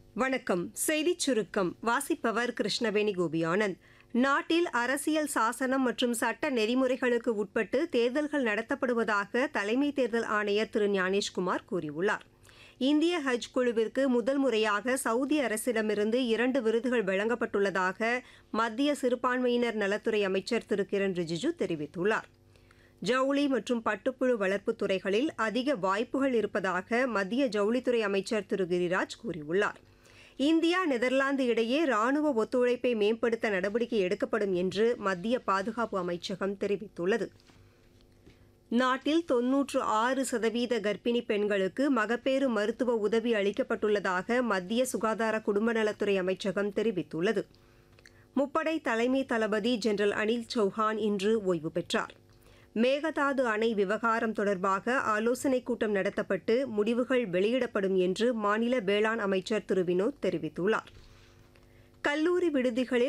வணக்கம் செய்திச் சுருக்கம் வாசிப்பவர் கிருஷ்ணவேணி கோபியானந்த் நாட்டில் அரசியல் சாசனம் மற்றும் சட்ட நெறிமுறைகளுக்கு உட்பட்டு தேர்தல்கள் நடத்தப்படுவதாக தலைமை தேர்தல் ஆணையர் திரு ஞானேஷ்குமார் கூறியுள்ளார் இந்திய ஹஜ் குழுவிற்கு முதல் முறையாக சவுதி அரசிடமிருந்து இரண்டு விருதுகள் வழங்கப்பட்டுள்ளதாக மத்திய சிறுபான்மையினர் நலத்துறை அமைச்சர் திரு கிரண் ரிஜிஜு தெரிவித்துள்ளார் ஜவுளி மற்றும் பட்டுப்புழு வளர்ப்புத் துறைகளில் அதிக வாய்ப்புகள் இருப்பதாக மத்திய ஜவுளித்துறை அமைச்சர் திரு கிரிராஜ் கூறியுள்ளார் இந்தியா நெதர்லாந்து இடையே ராணுவ ஒத்துழைப்பை மேம்படுத்த நடவடிக்கை எடுக்கப்படும் என்று மத்திய பாதுகாப்பு அமைச்சகம் தெரிவித்துள்ளது நாட்டில் தொன்னூற்று ஆறு சதவீத கர்ப்பிணி பெண்களுக்கு மகப்பேறு மருத்துவ உதவி அளிக்கப்பட்டுள்ளதாக மத்திய சுகாதார குடும்ப நலத்துறை அமைச்சகம் தெரிவித்துள்ளது முப்படை தலைமை தளபதி ஜெனரல் அனில் சௌஹான் இன்று ஓய்வு பெற்றார் மேகதாது அணை விவகாரம் தொடர்பாக ஆலோசனைக் கூட்டம் நடத்தப்பட்டு முடிவுகள் வெளியிடப்படும் என்று மாநில வேளாண் அமைச்சர் திரு வினோத் தெரிவித்துள்ளார் கல்லூரி விடுதிகளில்